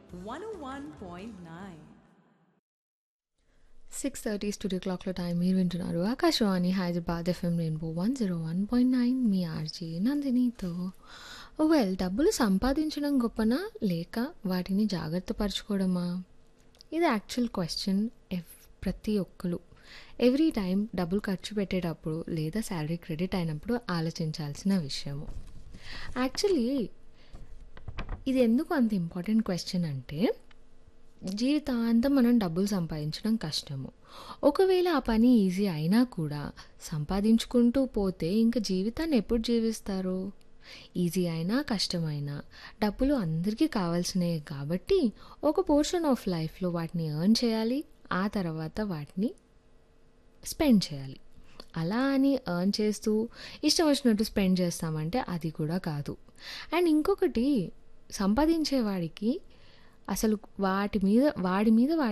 101.9. Six thirty studio క్లాక్లో time మీరు వింటున్నారు Akashvani Hyderabad FM rainbow one zero one point nine మీ ఆర్జీ నందినితో వెల్ డబ్బులు సంపాదించడం గొప్పనా లేక వాటిని జాగ్రత్త పరచుకోవడమా ఇది యాక్చువల్ క్వశ్చన్ ఎవ్ ప్రతి ఒక్కరు ఎవ్రీ టైం డబ్బులు ఖర్చు పెట్టేటప్పుడు లేదా శాలరీ క్రెడిట్ అయినప్పుడు ఆలోచించాల్సిన విషయము యాక్చువల్లీ ఇది ఎందుకు అంత ఇంపార్టెంట్ క్వశ్చన్ అంటే జీవితాంతం మనం డబ్బులు సంపాదించడం కష్టము ఒకవేళ ఆ పని ఈజీ అయినా కూడా సంపాదించుకుంటూ పోతే ఇంకా జీవితాన్ని ఎప్పుడు జీవిస్తారు ఈజీ అయినా కష్టమైనా డబ్బులు అందరికీ కావాల్సినవి కాబట్టి ఒక పోర్షన్ ఆఫ్ లైఫ్లో వాటిని ఎర్న్ చేయాలి ఆ తర్వాత వాటిని స్పెండ్ చేయాలి అలా అని ఎర్న్ చేస్తూ ఇష్టం వచ్చినట్టు స్పెండ్ చేస్తామంటే అది కూడా కాదు అండ్ ఇంకొకటి సంపాదించేవాడికి అసలు వాటి మీద వాడి మీద వాడి